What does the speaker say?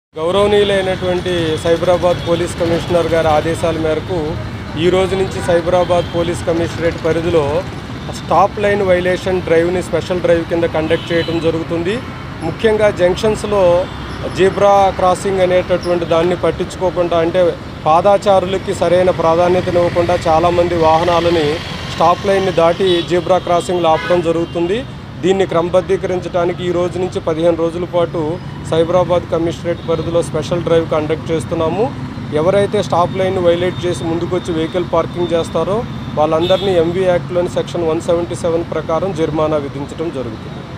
గౌరవనీయులైనటువంటి Cyberabad police commissioner గారి ఆదేశాల మేరకు ఈ రోజు నుంచి సైబరాబాద్ పోలీస్ కమిషనరేట్ పరిధిలో స్టాప్ లైన్ వైలేషన్ డ్రైవ్ని స్పెషల్ డ్రైవ్ కింద కండక్ట్ చేయడం జరుగుతుంది ముఖ్యంగా జంక్షన్స్లో జీబ్రా క్రాసింగ్ అనేటటువంటి దాన్ని పట్టించుకోకుండా అంటే పాదాచారులకి సరైన ప్రాధాన్యతనివ్వకుండా చాలామంది వాహనాలని స్టాప్ లైన్ని దాటి జీబ్రా క్రాసింగ్లు ఆపడం జరుగుతుంది దీన్ని క్రమబద్ధీకరించడానికి ఈ రోజు నుంచి పదిహేను రోజుల పాటు సైబరాబాద్ కమిషనరేట్ పరిధిలో స్పెషల్ డ్రైవ్ కండక్ట్ చేస్తున్నాము ఎవరైతే స్టాప్ లైన్ వైలేట్ చేసి ముందుకొచ్చి వెహికల్ పార్కింగ్ చేస్తారో వాళ్ళందరినీ ఎంవీ యాక్ట్లోని సెక్షన్ వన్ సెవెంటీ సెవెన్ ప్రకారం జరిమానా విధించడం జరుగుతుంది